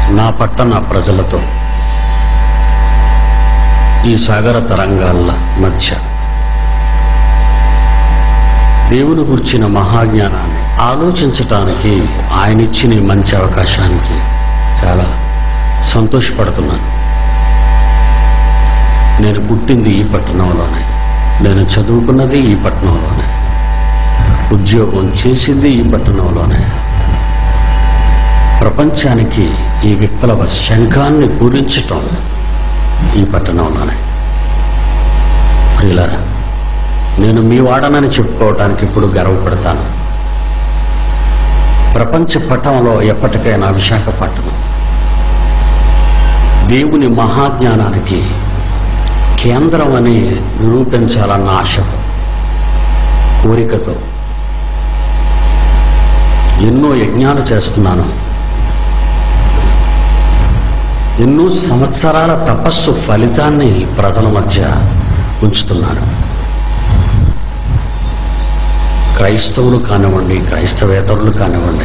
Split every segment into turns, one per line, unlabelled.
నా పట్టణ ప్రజలతో ఈ సాగర తరంగాల మధ్య దేవుని గుర్చిన మహాజ్ఞానాన్ని ఆలోచించటానికి ఆయన ఇచ్చిన ఈ మంచి అవకాశానికి చాలా సంతోషపడుతున్నాను నేను పుట్టింది ఈ పట్టణంలోనే నేను చదువుకున్నది ఈ పట్టణంలోనే ఉద్యోగం చేసింది ఈ పట్టణంలోనే ప్రపంచానికి ఈ విప్లవ శంఖాన్ని పూరించటం ఈ పట్టణంలోనే ప్రియులారా నేను మీ వాడనని చెప్పుకోవడానికి ఇప్పుడు గర్వపడతాను ప్రపంచ పటంలో ఎప్పటికైనా విశాఖపట్నం దేవుని మహాజ్ఞానానికి కేంద్రం అని నిరూపించాలన్న ఆశతో కోరికతో ఎన్నో యజ్ఞాలు చేస్తున్నాను ఎన్నో సంవత్సరాల తపస్సు ఫలితాన్ని ప్రజల మధ్య ఉంచుతున్నాను క్రైస్తవులు కానివ్వండి క్రైస్తవేతరులు కానివ్వండి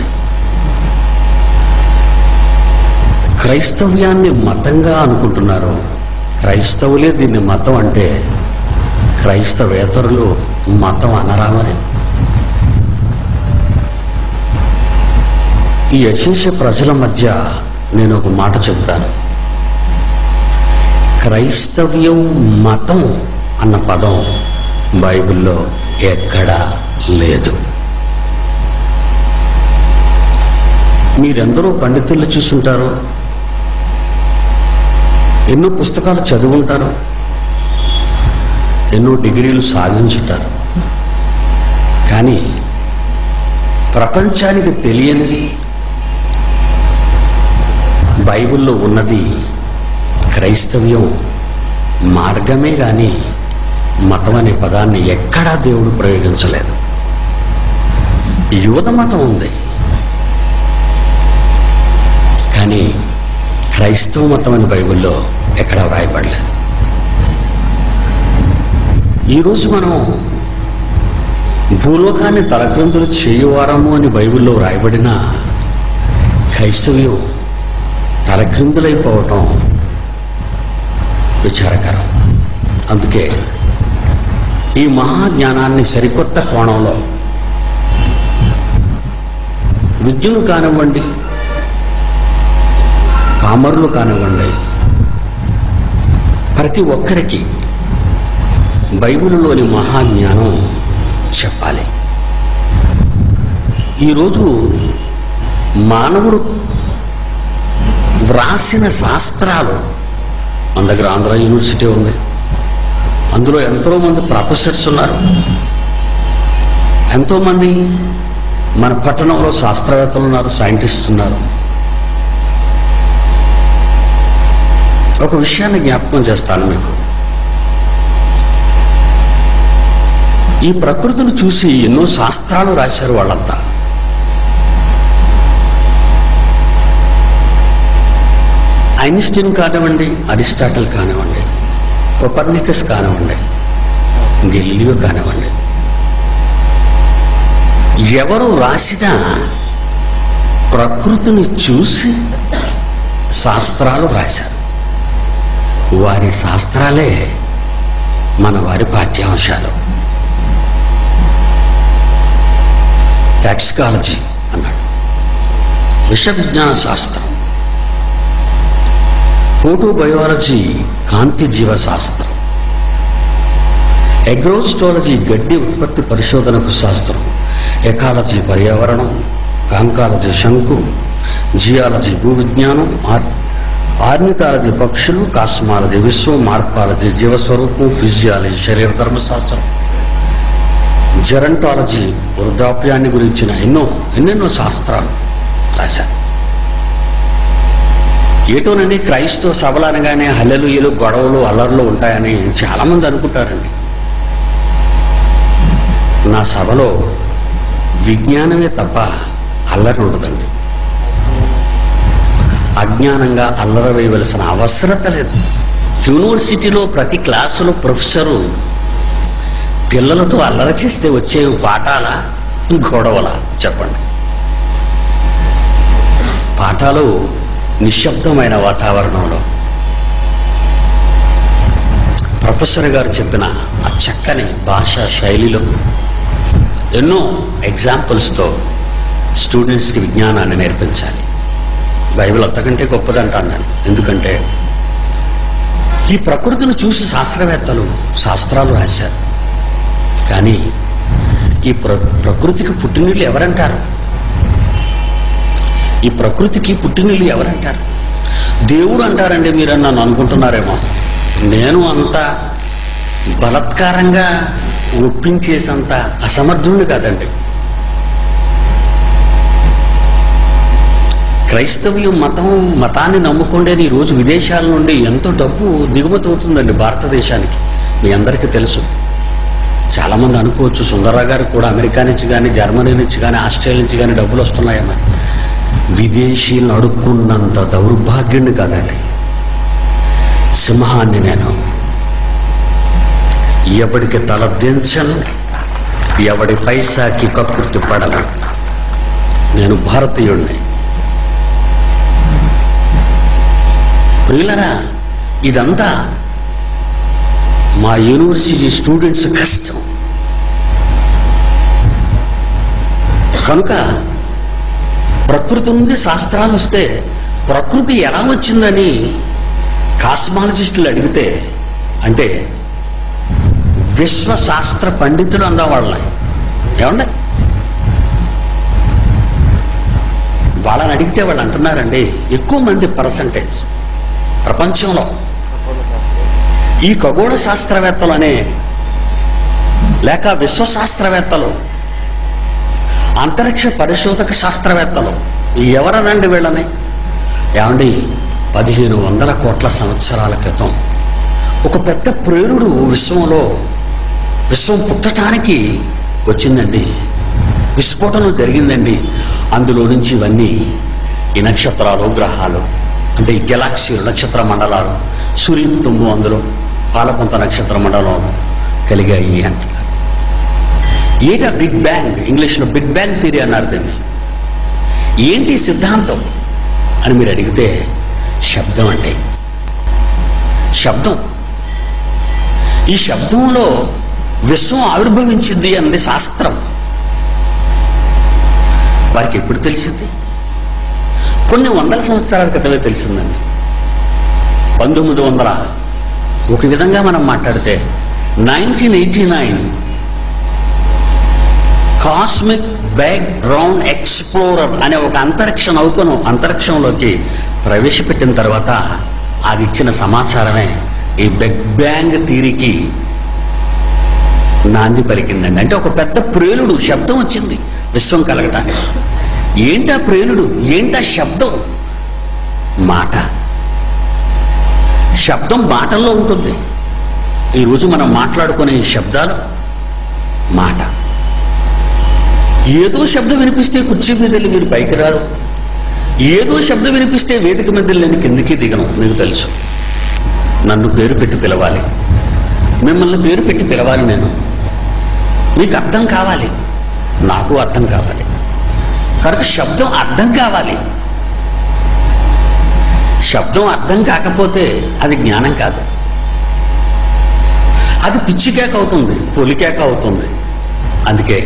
క్రైస్తవ్యాన్ని మతంగా అనుకుంటున్నారు క్రైస్తవులే దీన్ని మతం అంటే క్రైస్తవేతరులు మతం అనరామని ఈ అశేష ప్రజల మధ్య నేను ఒక మాట చెప్తాను క్రైస్తవ్యం మతం అన్న పదం బైబిల్లో ఎక్కడా లేదు మీరెందరో పండితులు చూసుంటారు ఎన్నో పుస్తకాలు చదువుంటారు ఎన్నో డిగ్రీలు సాధించుంటారు కానీ ప్రపంచానికి తెలియనిది బైబిల్లో ఉన్నది క్రైస్తవ్యం మార్గమే కానీ మతం అనే పదాన్ని ఎక్కడా దేవుడు ప్రయోగించలేదు యూద మతం ఉంది కానీ క్రైస్తవ మతం అని బైబిల్లో ఎక్కడా వ్రాయబడలేదు ఈరోజు మనం భూలోకాన్ని తలక్రంతులు చేయువారము అని బైబిల్లో వ్రాయబడిన క్రైస్తవ్యం తలక్రిందులైపోవటం విచారకరం అందుకే ఈ మహాజ్ఞానాన్ని సరికొత్త కోణంలో విద్యులు కానివ్వండి పామరులు కానివ్వండి ప్రతి ఒక్కరికి బైబిలులోని మహాజ్ఞానం చెప్పాలి ఈరోజు మానవుడు వ్రాసిన శాస్త్రాలు మన దగ్గర ఆంధ్ర యూనివర్సిటీ ఉంది అందులో ఎంతో మంది ప్రొఫెసర్స్ ఉన్నారు ఎంతోమంది మన పట్టణంలో శాస్త్రవేత్తలు ఉన్నారు సైంటిస్ట్స్ ఉన్నారు ఒక విషయాన్ని జ్ఞాపకం చేస్తాను మీకు ఈ ప్రకృతిని చూసి ఎన్నో శాస్త్రాలు రాశారు వాళ్ళంతా ఐన్స్టీన్ కానివ్వండి అరిస్టాటిల్ కానివ్వండి కొపర్నికస్ కానివ్వండి గెలిలియో కానివ్వండి ఎవరు రాసినా ప్రకృతిని చూసి శాస్త్రాలు రాశారు వారి శాస్త్రాలే మన వారి పాఠ్యాంశాలు టాక్సికాలజీ అన్నాడు విష విజ్ఞాన శాస్త్రం ఫోటోబయాలజీ కాంతి జీవశాస్త్రం ఎగ్రోస్టాలజీ గడ్డి ఉత్పత్తి పరిశోధనకు శాస్త్రం ఎకాలజీ పర్యావరణం కాంకాలజీ శంకు జియాలజీ భూవిజ్ఞానం ఆర్ ఆర్నికాలజీ పక్షులు కాస్మాలజీ విశ్వం మార్పాలజీ జీవస్వరూపం ఫిజియాలజీ శరీర ధర్మశాస్త్రం జెరంటాలజీ వృద్ధాప్యాన్ని గురించిన ఎన్నో ఎన్నెన్నో శాస్త్రాలు రాశారు ఏటోనండి క్రైస్తవ సభలు అనగానే హల్లెలూయలు గొడవలు అల్లర్లు ఉంటాయని చాలామంది అనుకుంటారండి నా సభలో విజ్ఞానమే తప్ప అల్లరి ఉండదండి అజ్ఞానంగా అల్లర వేయవలసిన అవసరత లేదు యూనివర్సిటీలో ప్రతి క్లాసులో ప్రొఫెసరు పిల్లలతో అల్లరి చేస్తే వచ్చే పాఠాల గొడవల చెప్పండి పాఠాలు నిశ్శబ్దమైన వాతావరణంలో ప్రొఫెసర్ గారు చెప్పిన ఆ చక్కని భాషా శైలిలో ఎన్నో ఎగ్జాంపుల్స్తో స్టూడెంట్స్కి విజ్ఞానాన్ని నేర్పించాలి బైబిల్ అంతకంటే గొప్పదంటాను నేను ఎందుకంటే ఈ ప్రకృతిని చూసి శాస్త్రవేత్తలు శాస్త్రాలు రాశారు కానీ ఈ ప్ర ప్రకృతికి పుట్టినీళ్ళు ఎవరంటారు ఈ ప్రకృతికి పుట్టినీళ్ళు ఎవరంటారు దేవుడు అంటారండి మీరు నన్ను అనుకుంటున్నారేమో నేను అంత బలత్కారంగా ఒప్పించేసంత అసమర్థుణ్ణి కాదండి క్రైస్తవ్యం మతం మతాన్ని నమ్ముకుండే ఈ రోజు విదేశాల నుండి ఎంతో డబ్బు దిగుమతి అవుతుందండి భారతదేశానికి మీ అందరికీ తెలుసు చాలామంది అనుకోవచ్చు సుందరరావు గారు కూడా అమెరికా నుంచి కానీ జర్మనీ నుంచి కానీ ఆస్ట్రేలియా నుంచి కానీ డబ్బులు వస్తున్నాయని విదేశీయులను అడుక్కున్నంత దౌర్భాగ్యుణ్ణి కాదండి సింహాన్ని నేను ఎవడికి తల దించను ఎవడి పైసాకి కక్కుర్తి పడను నేను భారతీయుడిని ప్రియులరా ఇదంతా మా యూనివర్సిటీ స్టూడెంట్స్ కష్టం కనుక ప్రకృతి నుండి శాస్త్రాలు వస్తే ప్రకృతి ఎలా వచ్చిందని కాస్మాలజిస్టులు అడిగితే అంటే విశ్వశాస్త్ర పండితులు అందా వాళ్ళని ఏమండి వాళ్ళని అడిగితే వాళ్ళు అంటున్నారండి ఎక్కువ మంది పర్సంటేజ్ ప్రపంచంలో ఈ ఖగోళ శాస్త్రవేత్తలు అనే లేక విశ్వశాస్త్రవేత్తలు అంతరిక్ష పరిశోధక శాస్త్రవేత్తలు ఎవరనండి వీళ్ళని ఏమండి పదిహేను వందల కోట్ల సంవత్సరాల క్రితం ఒక పెద్ద ప్రేరుడు విశ్వంలో విశ్వం పుట్టడానికి వచ్చిందండి విస్ఫోటనం జరిగిందండి అందులో నుంచి ఇవన్నీ ఈ నక్షత్రాలు గ్రహాలు అంటే ఈ గెలాక్సీలు నక్షత్ర మండలాలు సూర్య కుటుంబం అందులో పాలపంత నక్షత్ర మండలం కలిగాయి అంటున్నారు ఏంటా బిగ్ బ్యాంగ్ ఇంగ్లీష్లో బిగ్ బ్యాంగ్ థియరీ అన్నారు దీన్ని ఏంటి సిద్ధాంతం అని మీరు అడిగితే శబ్దం అంటే శబ్దం ఈ శబ్దంలో విశ్వం ఆవిర్భవించింది అన్నది శాస్త్రం వారికి ఎప్పుడు తెలిసింది కొన్ని వందల సంవత్సరాల క్రితమే తెలిసిందండి పంతొమ్మిది వందల ఒక విధంగా మనం మాట్లాడితే nineteen eighty nine cosmic background explorer అనే ఒక అంతరిక్ష నౌకను అంతరిక్షంలోకి ప్రవేశపెట్టిన తర్వాత అది ఇచ్చిన సమాచారమే ఈ బిగ్ బ్యాంగ్ థీరీకి నాంది పలికిందండి అంటే ఒక పెద్ద ప్రేలుడు శబ్దం వచ్చింది విశ్వం కలగటానికి ఏంటా ప్రేలుడు ఏంటా శబ్దం మాట శబ్దం మాటల్లో ఉంటుంది ఈరోజు మనం మాట్లాడుకునే ఈ శబ్దాలు మాట ఏదో శబ్దం వినిపిస్తే కుర్చీ మీద వెళ్ళి మీరు పైకి రారు ఏదో శబ్దం వినిపిస్తే వేదిక మీద నేను కిందికి దిగను మీకు తెలుసు నన్ను పేరు పెట్టి పిలవాలి మిమ్మల్ని పేరు పెట్టి పిలవాలి నేను మీకు అర్థం కావాలి నాకు అర్థం కావాలి కనుక శబ్దం అర్థం కావాలి శబ్దం అర్థం కాకపోతే అది జ్ఞానం కాదు అది పిచ్చికేక అవుతుంది పొలికేక అవుతుంది అందుకే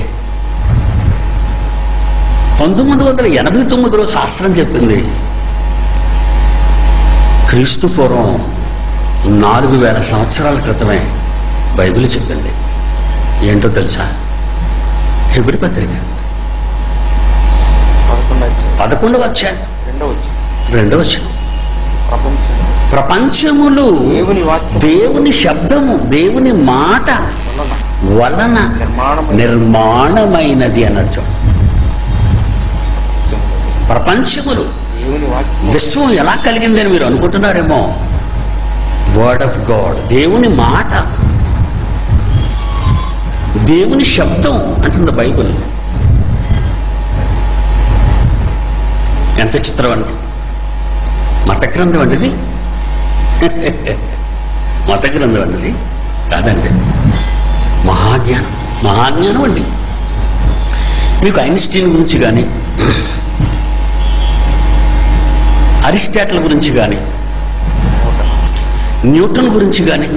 పంతొమ్మిది వందల ఎనభై తొమ్మిదిలో శాస్త్రం చెప్పింది క్రీస్తు పూర్వం నాలుగు వేల సంవత్సరాల క్రితమే బైబిల్ చెప్పింది ఏంటో తెలుసా హెబ్రి పత్రిక
పదకొండు వచ్చాయి
పదకొండు వచ్చా
రెండో వచ్చి
రెండో వచ్చిన
ప్రపంచం
ప్రపంచములు
దేవుని వాక్యం
దేవుని శబ్దము దేవుని మాట
వలన
వలన
నిర్మాణం
నిర్మాణమైనది అన్నాడు చూడండి. ప్రపంచములు
దేవుని వాక్యం
విశ్వం ఎలా కలిగిందని మీరు అనుకుంటున్నారేమో వర్డ్ ఆఫ్ గాడ్ దేవుని మాట దేవుని శబ్దం అంటుంది బైబిల్ ఎంత చిత్రం అండి మత గ్రంథం అండి ఇది మత గ్రంథం అండి ఇది కాదండి మహాజ్ఞానం మహాజ్ఞానం అండి మీకు ఐన్స్టీన్ గురించి కానీ అరిస్టాటిల్ గురించి కానీ న్యూటన్ గురించి కానీ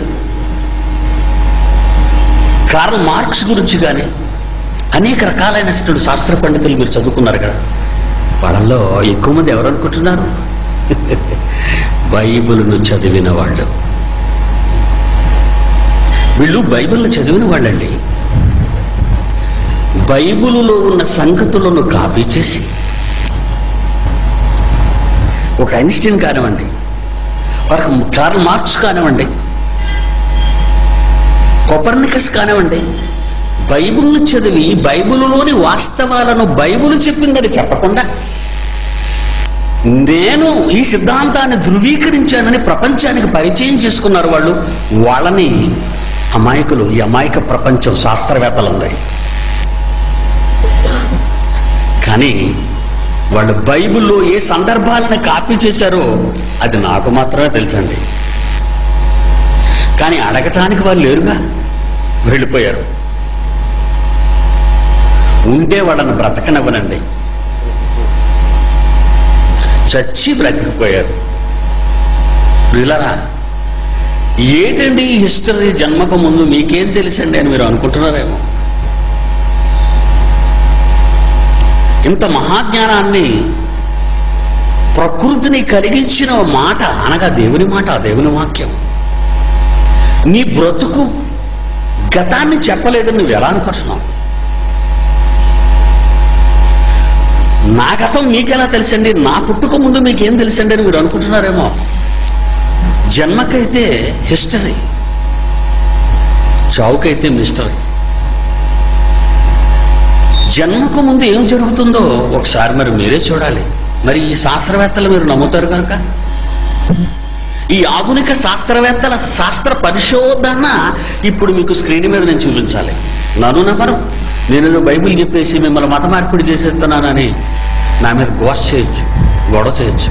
కార్ల్ మార్క్స్ గురించి కానీ అనేక రకాలైనటువంటి శాస్త్ర పండితులు మీరు చదువుకున్నారు కదా వాళ్ళల్లో ఎక్కువ మంది ఎవరు అనుకుంటున్నారు బైబిల్ను చదివిన వాళ్ళు వీళ్ళు బైబిల్ను చదివిన వాళ్ళండి బైబిలులో ఉన్న సంగతులను కాపీ చేసి ఒక ఐన్స్టీన్ కానివ్వండి ఒక కార్ల్ మార్క్స్ కానివ్వండి కొపర్నికస్ కానివ్వండి బైబిల్ను చదివి బైబిలులోని వాస్తవాలను బైబిల్ చెప్పిందని చెప్పకుండా నేను ఈ సిద్ధాంతాన్ని ధృవీకరించానని ప్రపంచానికి పరిచయం చేసుకున్నారు వాళ్ళు వాళ్ళని అమాయకులు ఈ అమాయక ప్రపంచం శాస్త్రవేత్తలందరి కానీ వాళ్ళు బైబిల్లో ఏ సందర్భాలను కాపీ చేశారో అది నాకు మాత్రమే తెలుసండి కానీ అడగటానికి వాళ్ళు లేరుగా వెళ్ళిపోయారు ఉంటే వాళ్ళని బ్రతకనివ్వనండి చచ్చి బ్రతికిపోయారు ప్రియులరా ఏటండి ఈ హిస్టరీ జన్మకు ముందు మీకేం తెలుసండి అని మీరు అనుకుంటున్నారేమో ఇంత మహాజ్ఞానాన్ని ప్రకృతిని కలిగించిన మాట అనగా దేవుని మాట ఆ దేవుని వాక్యం నీ బ్రతుకు గతాన్ని చెప్పలేదని నువ్వు ఎలా అనుకుంటున్నావు నా గతం మీకెలా తెలుసండి నా పుట్టుక ముందు మీకేం తెలుసండి అని మీరు అనుకుంటున్నారేమో జన్మకైతే హిస్టరీ చావుకైతే మిస్టరీ జన్మకు ముందు ఏం జరుగుతుందో ఒకసారి మరి మీరే చూడాలి మరి ఈ శాస్త్రవేత్తలు మీరు నమ్ముతారు కనుక ఈ ఆధునిక శాస్త్రవేత్తల శాస్త్ర పరిశోధన ఇప్పుడు మీకు స్క్రీన్ మీద నేను చూపించాలి నన్ను నమ్మరు నేను ఏదో బైబిల్ చెప్పేసి మిమ్మల్ని మత మార్పిడి చేసేస్తున్నానని నా మీద గోష చేయొచ్చు గొడవ చేయొచ్చు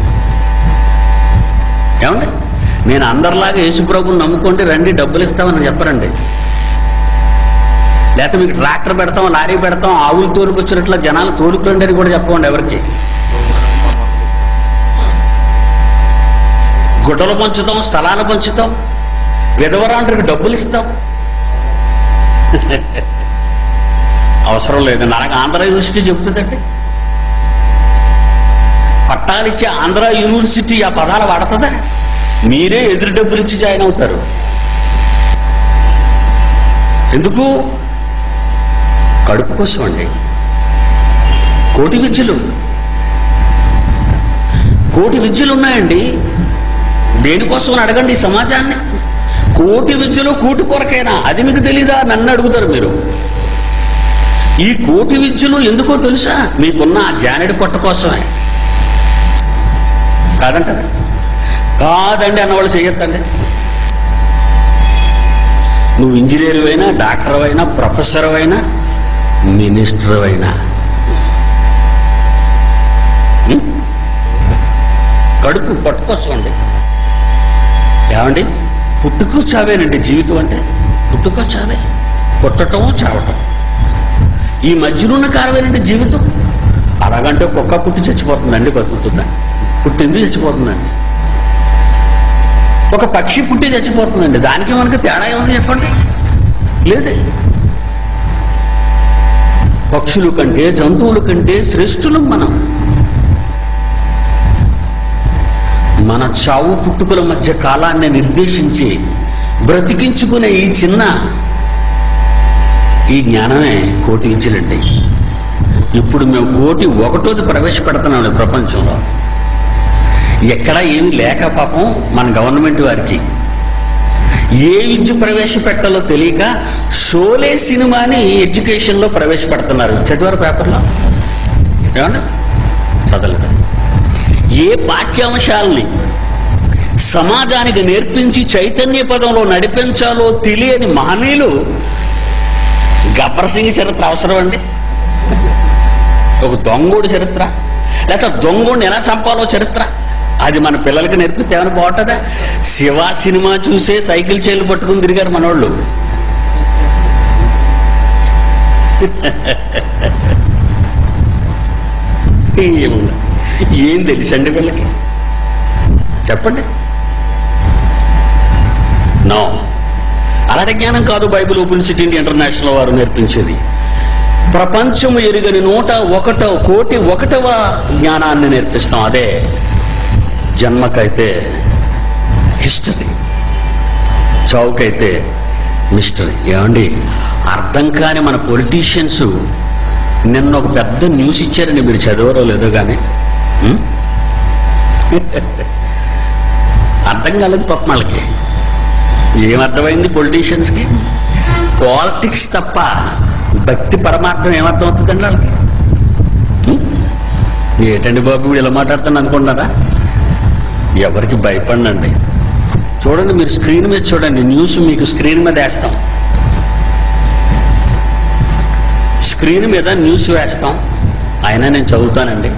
ఏమండి నేను అందరిలాగా యేసుప్రభుని నమ్ముకోండి రండి డబ్బులు ఇస్తామని చెప్పరండి లేకపోతే మీకు ట్రాక్టర్ పెడతాం లారీ పెడతాం ఆవులు తోలుకొచ్చినట్ల జనాలు తోలుకురండి అని కూడా చెప్పండి ఎవరికి గుడ్డలు పంచుతాం స్థలాలు పంచుతాం విధవరాండ్రికి డబ్బులు ఇస్తాం అవసరం లేదు నాకు ఆంధ్ర యూనివర్సిటీ చెబుతుందంటే పట్టాలిచ్చే ఆంధ్ర యూనివర్సిటీ ఆ పదాలు వాడుతుందా మీరే ఎదురు డబ్బులు ఇచ్చి జాయిన్ అవుతారు ఎందుకు కడుపు కోసం అండి కోటి విద్యలు కోటి విద్యలు ఉన్నాయండి దేనికోసం అని అడగండి ఈ సమాజాన్ని కోటి విద్యలు కూటి కొరకైనా అది మీకు తెలీదా నన్ను అడుగుతారు మీరు ఈ కోటి విద్యలు ఎందుకో తెలుసా మీకున్న ఆ జానెడి పొట్ట కోసమే కాదంటారా కాదండి అన్నవాళ్ళు చెయ్యొద్దండి నువ్వు ఇంజనీర్ అయినా డాక్టర్ అయినా ప్రొఫెసర్ అయినా మినిస్టర్ అయినా ఉం? కడుపు పట్టుకోసండి ఏమండి పుట్టుకో చావేనండి జీవితం అంటే పుట్టుకో చావే పుట్టటం చావటం ఈ మధ్యనున్న కాలమేనండి జీవితం అలాగంటే కుక్క పుట్టి చచ్చిపోతుందండి బతుకుతుందా పుట్టింది చచ్చిపోతుందండి ఒక పక్షి పుట్టి చచ్చిపోతుందండి దానికి మనకి తేడా ఏముంది చెప్పండి లేదే పక్షుల కంటే జంతువుల కంటే శ్రేష్ఠులం మనం మన చావు పుట్టుకల మధ్య కాలాన్ని నిర్దేశించి బ్రతికించుకునే ఈ చిన్న ఈ జ్ఞానమే కోటి విద్యలండి ఇప్పుడు మేము కోటి ఒకటోది ప్రవేశపెడుతున్నాం ఈ ప్రపంచంలో ఎక్కడ ఏమి లేక పాపం మన గవర్నమెంట్ వారికి ఏ విద్య ప్రవేశపెట్టాలో తెలియక షోలే సినిమాని ఎడ్యుకేషన్లో ప్రవేశపెడుతున్నారు చదివారు పేపర్లో ఏమండి చదవలేదు ఏ పాఠ్యాంశాలని సమాజానికి నేర్పించి చైతన్య పదంలో నడిపించాలో తెలియని మహనీయులు గబ్బర్ సింగ్ చరిత్ర అవసరం అండి ఒక దొంగోడి చరిత్ర లేకపోతే దొంగోడిని ఎలా చంపాలో చరిత్ర అది మన పిల్లలకి నేర్పితే ఏమైనా బాగుంటుందా శివ సినిమా చూసే సైకిల్ చేలు పట్టుకుని తిరిగారు మనోళ్ళు ఏముంది ఏం తెలుసండి వీళ్ళకి చెప్పండి నో అలాంటి జ్ఞానం కాదు బైబిల్ ఓపెన్ సిటీ ఇంటర్నేషనల్ వారు నేర్పించేది ప్రపంచము ఎరుగని నూట ఒకటో కోటి ఒకటవ జ్ఞానాన్ని నేర్పిస్తాం అదే జన్మకైతే హిస్టరీ చౌకైతే మిస్టరీ ఏమండి అర్థం కాని మన పొలిటీషియన్స్ నిన్న ఒక పెద్ద న్యూస్ ఇచ్చారండి మీరు చదివారో లేదో కానీ ఉం? అర్థం కాలేదు పాప వాళ్ళకి ఏమర్థమైంది పొలిటీషియన్స్కి పాలిటిక్స్ తప్ప భక్తి పరమార్థం ఏమర్థం అవుతుందండి వాళ్ళకి ఉం? ఏంటండి బాబు వీడు ఇలా మాట్లాడుతాను అనుకుంటున్నారా ఎవరికి భయపడండి చూడండి మీరు స్క్రీన్ మీద చూడండి న్యూస్ మీకు స్క్రీన్ మీద వేస్తాం స్క్రీన్ మీద న్యూస్ వేస్తాం అయినా నేను చదువుతానండి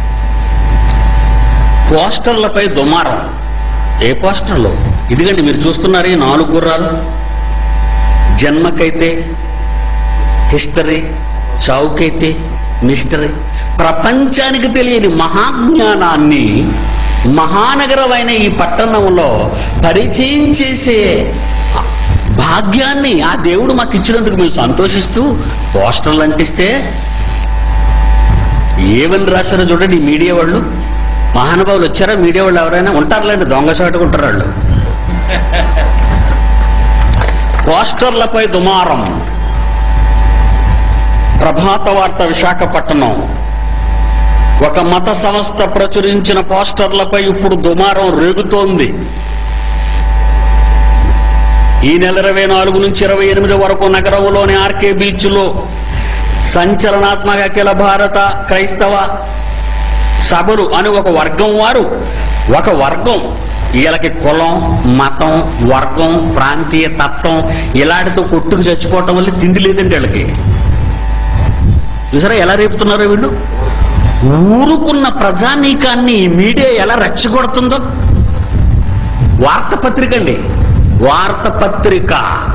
పోస్టర్లపై దుమారం ఏ పోస్టర్లో ఇదిగండి మీరు చూస్తున్నారు ఈ నాలుగు గుర్రాలు జన్మకైతే హిస్టరీ చౌకైతే మిస్టరీ ప్రపంచానికి తెలియని మహాజ్ఞానాన్ని మహానగరమైన ఈ పట్టణంలో పరిచయం చేసే భాగ్యాన్ని ఆ దేవుడు మాకు ఇచ్చినందుకు మేము సంతోషిస్తూ పోస్టర్లు అంటిస్తే ఏమని రాశారో చూడండి ఈ మీడియా వాళ్ళు మహానుభావులు వచ్చారా మీడియా వాళ్ళు ఎవరైనా ఉంటారులేండి దొంగసాటుగా ఉంటారు వాళ్ళు పోస్టర్లపై దుమారం ప్రభాత వార్త విశాఖపట్నం ఒక మత సంస్థ ప్రచురించిన పోస్టర్లపై ఇప్పుడు దుమారం రేగుతోంది ఈ నెల ఇరవై నాలుగు నుంచి ఇరవై ఎనిమిది వరకు నగరంలోని ఆర్కే బీచ్ లో సంచలనాత్మక అఖిల భారత క్రైస్తవ సభలు అని ఒక వర్గం వారు ఒక వర్గం వీళ్ళకి కులం మతం వర్గం ప్రాంతీయ తత్వం ఇలాంటితో కొట్టుకు చచ్చిపోవటం వల్ల తిండి లేదండి వీళ్ళకి చూసారా ఎలా రేపుతున్నారో వీళ్ళు ఊరుకున్న ప్రజానీకాన్ని ఈ మీడియా ఎలా రెచ్చగొడుతుందో వార్తాపత్రిక అండి వార్తాపత్రిక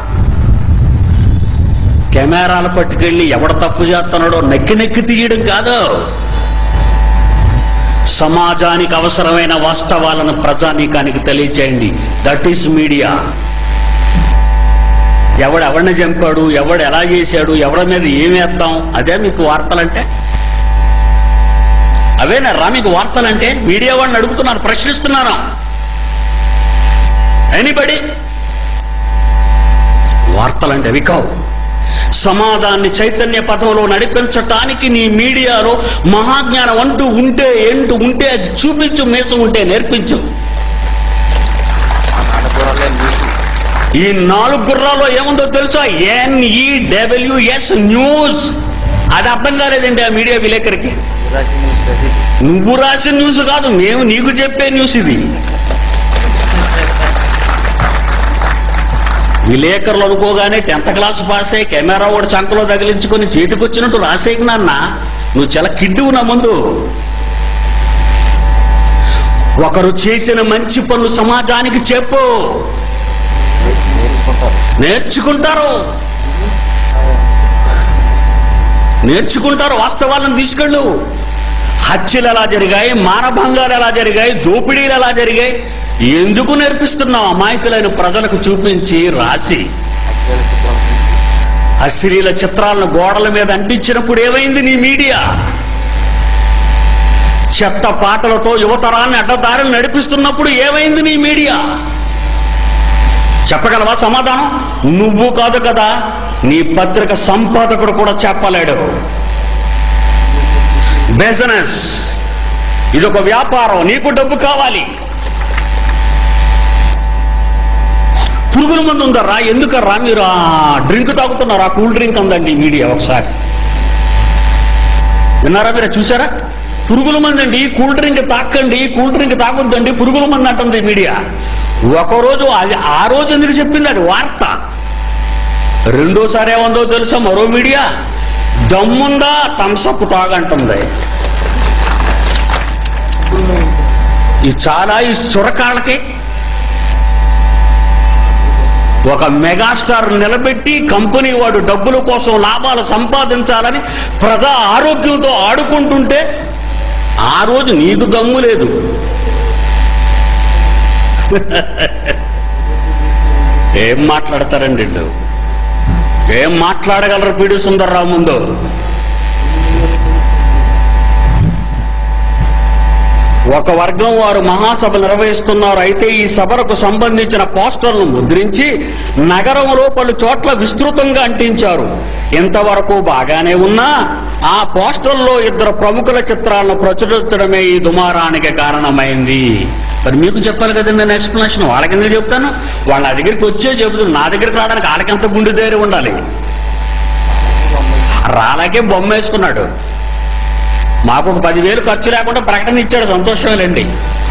కెమెరాలు పట్టుకెళ్ళి ఎవడ తప్పు చేస్తున్నాడో నెక్కి నెక్కి తీయడం కాదు సమాజానికి అవసరమైన వాస్తవాలను ప్రజానీకానికి తెలియచేయండి దట్ ఈస్ మీడియా ఎవడు ఎవరిని చంపాడు ఎవడు ఎలా చేశాడు ఎవడి మీద ఏం వేద్దాం అదే మీకు వార్తలంటే అవేనా రా మీకు వార్తలంటే మీడియా వాళ్ళని అడుగుతున్నారు ప్రశ్నిస్తున్నారు ఎనీబడి వార్తలంటే అవి కావు సమాధాన్ని చైతన్య పథంలో నడిపించటానికి నీ మీడియాలో మహాజ్ఞానం అంటూ ఉంటే ఏంటూ ఉంటే అది చూపించు మీసం ఉంటే నేర్పించు
ఆ నాలుగు న్యూస్
ఈ నాలుగు గుర్రాల్లో ఏముందో తెలుసా ఎన్ఈ డబ్ల్యూఎస్ న్యూస్ అది అర్థం కాలేదండి ఆ మీడియా విలేకరికి
రాసి న్యూస్ అది
నువ్వు రాసిన న్యూస్ కాదు మేము నీకు చెప్పే న్యూస్ ఇది విలేకరులు అనుకోగానే టెన్త్ క్లాస్ పాస్ అయ్యి కెమెరా వాడు చంకలో తగిలించుకొని చేతికొచ్చినట్టు రాసేకి నాన్న నువ్వు చాలా కిడ్డువు నా ముందు ఒకరు చేసిన మంచి పనులు సమాజానికి చెప్పు
నేర్చుకుంటారు
నేర్చుకుంటారు నేర్చుకుంటారు వాస్తవాలను తీసుకెళ్ళు హత్యలు ఎలా జరిగాయి మానభంగాలు ఎలా జరిగాయి దోపిడీలు ఎలా జరిగాయి ఎందుకు నేర్పిస్తున్నావు అమాయకులైన ప్రజలకు చూపించి రాసి
అశ్లీల చిత్రం
అశ్లీల చిత్రాలను గోడల మీద అంటించినప్పుడు ఏమైంది నీ మీడియా చెత్త పాటలతో యువతరాన్ని అడ్డదారులు నడిపిస్తున్నప్పుడు ఏమైంది నీ మీడియా చెప్పగలవా సమాధానం నువ్వు కాదు కదా నీ పత్రిక సంపాదకుడు కూడా చెప్పలేడు బిజినెస్ ఇదొక వ్యాపారం నీకు డబ్బు కావాలి పురుగుల మందు ఉందరా ఎందుకర్రా మీరు ఆ డ్రింక్ తాగుతున్నారా కూల్ డ్రింక్ ఉందండి మీడియా ఒకసారి విన్నారా మీరు చూసారా పురుగుల మంది అండి కూల్ డ్రింక్ తాకండి కూల్ డ్రింక్ తాగొద్దండి పురుగుల మంది అంటుంది మీడియా ఒకరోజు అది ఆ రోజు ఎందుకు చెప్పింది అది వార్త రెండోసారి ఏముందో తెలుసా మరో మీడియా దమ్ముందా థమ్సప్ తాగంటుంది ఈ చాలా ఈ చురకాళ్ళకి ఒక మెగాస్టార్ నిలబెట్టి కంపెనీ వాడు డబ్బుల కోసం లాభాలు సంపాదించాలని ప్రజా ఆరోగ్యంతో ఆడుకుంటుంటే ఆ రోజు నీకు దమ్ము లేదు ఏం మాట్లాడతారండి వీళ్ళు ఏం మాట్లాడగలరు పీడి సుందర్రావు ముందు ఒక వర్గం వారు మహాసభ నిర్వహిస్తున్నారు అయితే ఈ సభలకు సంబంధించిన పోస్టర్లను ముద్రించి నగరంలో పలు చోట్ల విస్తృతంగా అంటించారు ఇంతవరకు బాగానే ఉన్నా ఆ పోస్టర్లో ఇద్దరు ప్రముఖుల చిత్రాలను ప్రచురించడమే ఈ దుమారానికి కారణమైంది మరి మీకు చెప్పాలి కదండి నేను ఎక్స్ప్లెనేషన్ వాళ్ళకి ఎందుకు చెప్తాను వాళ్ళ నా దగ్గరికి వచ్చే చెబుతుంది నా దగ్గరికి రావడానికి వాళ్ళకి ఎంత గుండె ధైర్యం ఉండాలి రాలాగే బొమ్మ వేసుకున్నాడు మాకు ఒక పదివేలు ఖర్చు లేకుండా ప్రకటన ఇచ్చాడు సంతోషమేలండి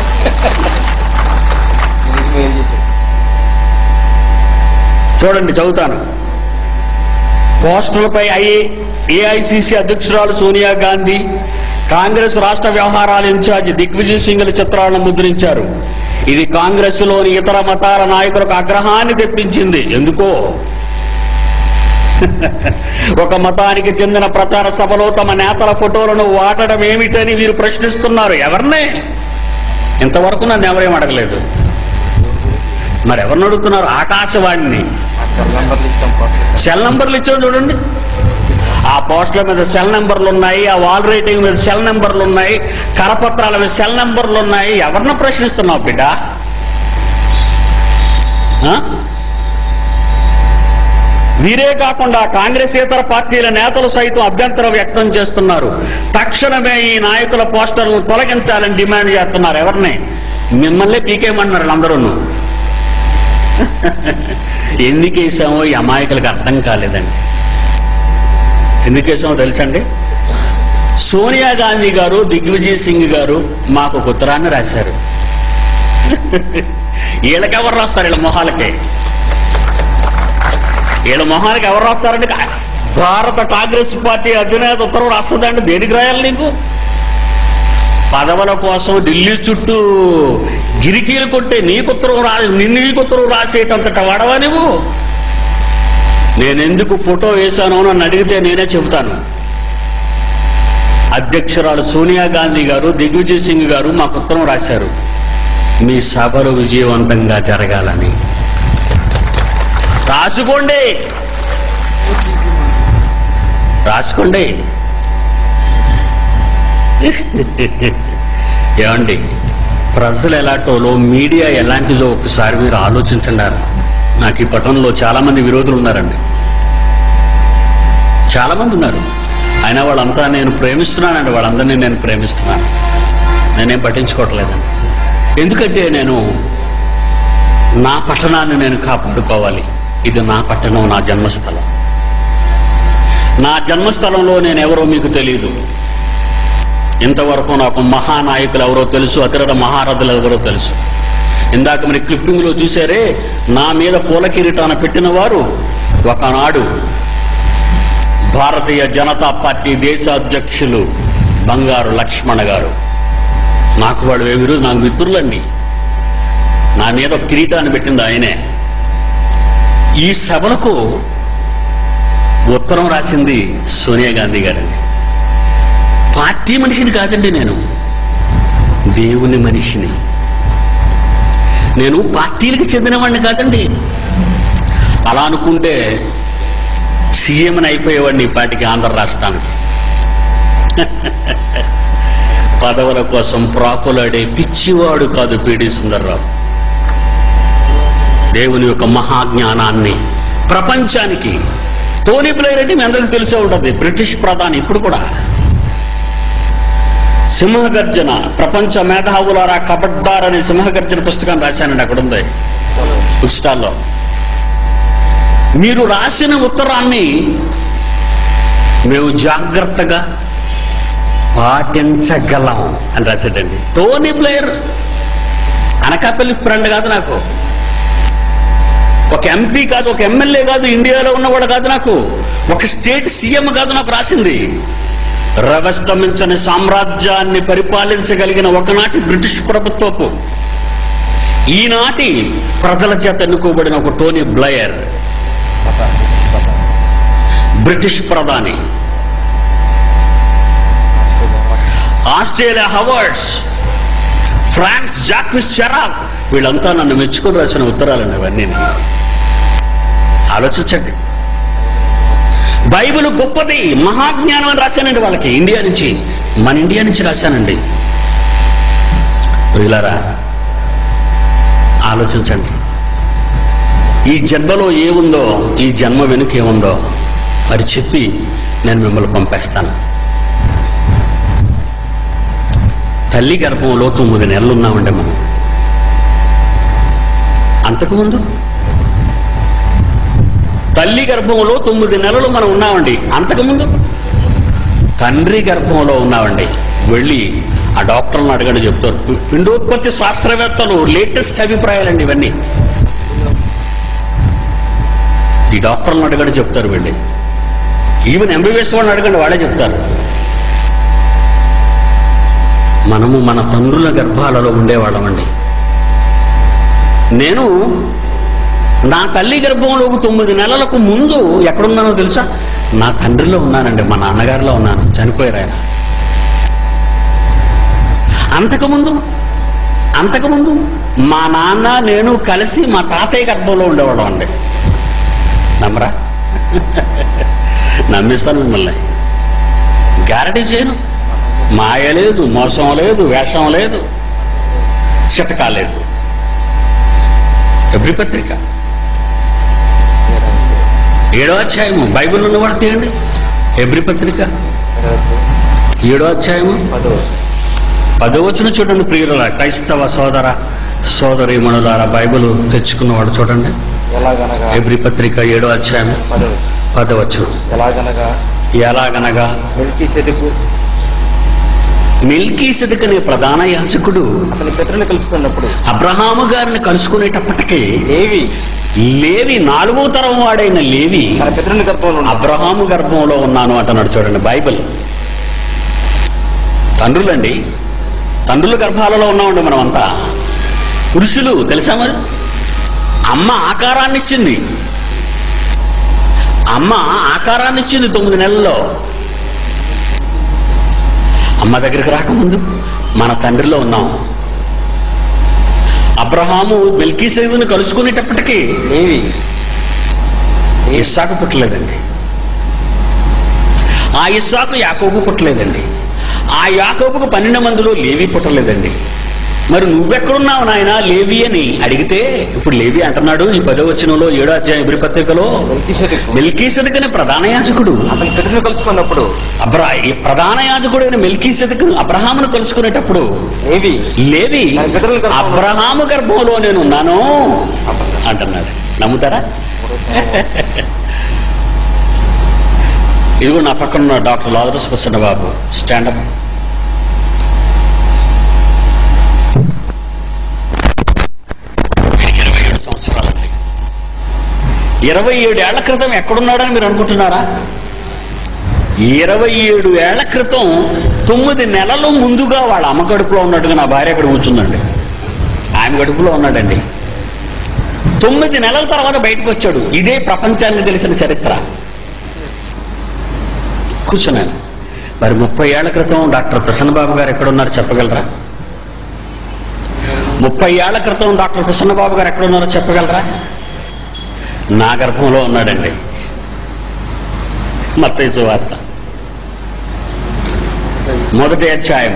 ఎందుకు మెయిల్ చేశారు
చూడండి చదువుతాను పోస్టర్లపై ఐ ఏఐసిసి అధ్యక్షురాలు సోనియా గాంధీ కాంగ్రెస్ రాష్ట్ర వ్యవహారాల ఇన్ఛార్జి దిగ్విజయ్ సింగ్ల చిత్రాలను ముద్రించారు ఇది కాంగ్రెస్ లోని ఇతర మతాల నాయకులకు ఆగ్రహాన్ని తెప్పించింది ఎందుకో ఒక మతానికి చెందిన ప్రచార సభలో తమ నేతల ఫోటోలను వాడడం ఏమిటని వీరు ప్రశ్నిస్తున్నారు ఎవరినే ఇంతవరకు నన్ను ఎవరేం అడగలేదు మరి ఎవరిని అడుగుతున్నారు ఆకాశవాణిని
ఆ సెల్ నెంబర్లు ఇచ్చాం పర్సన్
సెల్ నంబర్లు ఇచ్చాం చూడండి ఆ పోస్టుల మీద సెల్ నెంబర్లు ఉన్నాయి ఆ వాల్ రేటింగ్ మీద సెల్ నెంబర్లు ఉన్నాయి కరపత్రాల మీద సెల్ నెంబర్లు ఉన్నాయి ఎవరిని ప్రశ్నిస్తున్నావు బిడ్డ ఆ? వీరే కాకుండా కాంగ్రెసేతర పార్టీల నేతలు సైతం అభ్యంతరం వ్యక్తం చేస్తున్నారు తక్షణమే ఈ నాయకుల పోస్టర్లను తొలగించాలని డిమాండ్ చేస్తున్నారు ఎవరిని మిమ్మల్ని పీకేయమంటున్నారు వీళ్ళందరూ ఎందుకు వేసామో ఈ అమాయకులకు అర్థం కాలేదండి ఎందుకు వేసామో తెలుసండి సోనియా గాంధీ గారు దిగ్విజయ్ సింగ్ గారు మాకు ఒక ఉత్తరాన్ని రాశారు వీళ్ళకెవరు రాస్తారు వీళ్ళ మొహాలకి వీళ్ళ మొహానికి ఎవరు రాస్తారండి కా- భారత కాంగ్రెస్ పార్టీ అధినేత ఉత్తరం రాస్తుందండి దేనికి రాయాలి నీకు పదవుల కోసం ఢిల్లీ చుట్టూ గిరికీలు కొట్టే నీకు ఉత్తరం రా నిన్ను నీకు ఉత్తరం రాసేటంతట వాడవా నువ్వు నేనెందుకు ఫోటో వేశానో నన్ను అడిగితే నేనే చెబుతాను అధ్యక్షురాలు సోనియా గాంధీ గారు దిగ్విజయ్ సింగ్ గారు మాకు ఉత్తరం రాశారు మీ సభలు విజయవంతంగా జరగాలని రాసుకోండి రాసుకోండి ఏమండి ప్రజలు ఎలాంటోలో మీడియా ఎలాంటిదో ఒకసారి మీరు ఆలోచించండి నాకు ఈ పట్టణంలో చాలా మంది విరోధులు ఉన్నారండి చాలా మంది ఉన్నారు అయినా వాళ్ళంతా నేను ప్రేమిస్తున్నానండి వాళ్ళందరినీ నేను ప్రేమిస్తున్నాను నేనేం పట్టించుకోవట్లేదండి ఎందుకంటే నేను నా పట్టణాన్ని నేను కాపాడుకోవాలి ఇది నా పట్టణం నా జన్మస్థలం నా జన్మస్థలంలో నేను ఎవరో మీకు తెలియదు ఇంతవరకు నాకు మహానాయకులు ఎవరో తెలుసు అతిరథ మహారథులు ఎవరో తెలుసు ఇందాక మరి క్లిప్పింగ్లో చూసారే నా మీద పూల కిరీటాన పెట్టిన వారు ఒకనాడు భారతీయ జనతా పార్టీ దేశ అధ్యక్షులు బంగారు లక్ష్మణ గారు నాకు వాళ్ళు ఎవరు నాకు మిత్రులండి నా మీద ఒక కిరీటాన్ని పెట్టింది ఆయనే ఈ సభలకు ఉత్తరం రాసింది సోనియా గాంధీ గారండి పార్టీ మనిషిని కాదండి నేను దేవుని మనిషిని నేను పార్టీలకు చెందినవాడిని కాదండి అలా అనుకుంటే సీఎంని అయిపోయేవాడిని ఈ పార్టీకి ఆంధ్ర రాష్ట్రానికి పదవుల కోసం ప్రాకులాడే పిచ్చివాడు కాదు పిడి సుందర్రావు దేవుని యొక్క మహాజ్ఞానాన్ని ప్రపంచానికి టోనీ బ్లేర్ అంటే మీ అందరికీ తెలిసే ఉంటుంది బ్రిటిష్ ప్రధాని ఇప్పుడు కూడా సింహగర్జన ప్రపంచ మేధావులారా కబడ్డార్ అనే సింహగర్జన పుస్తకాన్ని రాశానండి అక్కడ ఉంది బుక్ స్టాల్లో మీరు రాసిన ఉత్తరాన్ని మేము జాగ్రత్తగా పాటించగలం అని రాశాడండి టోనీ బ్లేయర్ అనకాపల్లి ఫ్రెండ్ కాదు నాకు ఒక ఎంపీ కాదు ఒక ఎమ్మెల్యే కాదు ఇండియాలో ఉన్నవాడు కాదు నాకు ఒక స్టేట్ సీఎం కాదు నాకు రాసింది రవస్తమించని సామ్రాజ్యాన్ని పరిపాలించగలిగిన ఒకనాటి బ్రిటిష్ ప్రభుత్వపు ఈనాటి ప్రజల చేత ఎన్నుకోబడిన ఒక టోనీ బ్లయర్ బ్రిటిష్ ప్రధాని Australia Howard's France Jacques Chirac వీళ్ళంతా నన్ను మెచ్చుకొని రాసిన ఉత్తరాలండి అవన్నీ ఆలోచించండి బైబిల్ గొప్పది మహాజ్ఞానం అని రాశానండి వాళ్ళకి ఇండియా నుంచి మన ఇండియా నుంచి రాశానండి వీళ్ళారా ఆలోచించండి ఈ జన్మలో ఏముందో ఈ జన్మ వెనుక ఏముందో మరి చెప్పి నేను మిమ్మల్ని పంపేస్తాను తల్లి గర్భంలో తొమ్మిది నెలలు ఉన్నామండి మనం అంతకుముందు తల్లి గర్భంలో తొమ్మిది నెలలు మనం ఉన్నామండి అంతకుముందు తండ్రి గర్భంలో ఉన్నామండి వెళ్ళి ఆ డాక్టర్లను అడగండి చెప్తారు పి- పిండోత్పత్తి శాస్త్రవేత్తలు లేటెస్ట్ అభిప్రాయాలండి ఇవన్నీ ఈ డాక్టర్లను అడగండి చెప్తారు వెళ్ళి ఈవెన్ ఎంబీబీఎస్ వాళ్ళని అడగండి వాళ్ళే చెప్తారు మనము మన తండ్రుల గర్భాలలో ఉండేవాళ్ళమండి నేను నా తల్లి గర్భంలోకి తొమ్మిది నెలలకు ముందు ఎక్కడున్నానో తెలుసా నా తండ్రిలో ఉన్నానండి మా నాన్నగారిలో ఉన్నాను చనిపోయారు ఆయన అంతకుముందు అంతకుముందు మా నాన్న నేను కలిసి మా తాతయ్య గర్భంలో ఉండేవాళ్ళం అండి నమ్మరా నమ్మిస్తాను మిమ్మల్ని గ్యారంటీ చేయను మాయ లేదు మోసం లేదు వేషం లేదు చిటకా లేదు ఎబ్రి పత్రిక ఏడో అధ్యాయము బైబిల్ ఉన్నవాడు తీయండి ఎబ్రి పత్రిక ఏడో అధ్యాయము
పదో
పదో వచ్చిన చూడండి ప్రియుల క్రైస్తవ సోదర సోదరీమణులారా బైబిల్ తెచ్చుకున్నవాడు చూడండి
ఎలాగనగా
ఎబ్రి పత్రిక ఏడో అధ్యాయం
పదో
పదవచ్చు
ఎలాగనగా
ఎలాగనగా
మెల్కి సెదుకు
మిల్కీ సిదకనే ప్రధాన యాచకుడు
అతని పితరుని కలుసుకున్నప్పుడు
అబ్రహాము గారిని కలుసుకునేటప్పటికీ
దేవి
లేవి నాలుగో తరం వాడైన లేవి
తన పితరుని గర్భంలో ఉన్న
అబ్రహాము గర్భంలో ఉన్నాను అంటున్నాడు చూడండి బైబిల్ తండ్రులండి తండ్రుల గర్భాలలో ఉన్నామండి మనం అంతా పురుషులు తెలుసా మరి అమ్మ ఆకారాన్ని ఇచ్చింది అమ్మ ఆకారాన్ని ఇచ్చింది తొమ్మిది నెలల్లో అమ్మ దగ్గరికి రాకముందు మన తండ్రిలో ఉన్నాం అబ్రహాము మెల్కీసేదుని కలుసుకునేటప్పటికీ
లేవి
ఇస్సాకు పుట్టలేదండి ఆ ఇస్సాకు యాకోబు పుట్టలేదండి ఆ యాకోబుకు పన్నెండు మందిలో లేవి పుట్టలేదండి మరి నువ్వెక్కడున్నావు నాయన లేవి అని అడిగితే ఇప్పుడు లేవి అంటున్నాడు ఈ పదో వచనంలో ఏడో అధ్యాయం ఇబ్రి పత్రికలో
మెల్కి సెదుకు
మెల్కీసెదకని ప్రధాన యాజకుడు
అతని పితరుని కలుసుకున్నప్పుడు
అబ్రా ఈ ప్రధాన యాజకుడైన మెల్కీసెదకు అబ్రహామును కలుసుకునేటప్పుడు
లేవి
లేవి
తన పితరుల గర్భంలో-
అబ్రహాము గర్భంలో నేను ఉన్నాను అంటున్నాడు నమ్ముతారా ఇదిగో నా పక్కన ఉన్న doctor Lazarus Prasanna Babu stand up వీడికి ఇరవై ఏడు సంవత్సరాలండి ఇరవై ఏడు ఏళ్ల క్రితం ఎక్కడున్నాడని మీరు అనుకుంటున్నారా ఇరవై ఏడు ఏళ్ల క్రితం తొమ్మిది నెలలు ముందుగా వాళ్ళ అమ్మ కడుపులో ఉన్నట్టుగా నా భార్య అక్కడ కూర్చుందండి ఆమె కడుపులో ఉన్నాడండి తొమ్మిది నెలల తర్వాత బయటకు వచ్చాడు ఇదే ప్రపంచానికి తెలిసిన చరిత్ర కూర్చున్నాను మరి ముప్పై ఏళ్ల క్రితం డాక్టర్ ప్రసన్నబాబు గారు ఎక్కడున్నారో చెప్పగలరా ముప్పై ఏళ్ల క్రితం డాక్టర్ ప్రసన్నబాబు గారు ఎక్కడున్నారో చెప్పగలరా నా గర్భంలో ఉన్నాడండి మత్తయి వార్త మొదటి అధ్యాయం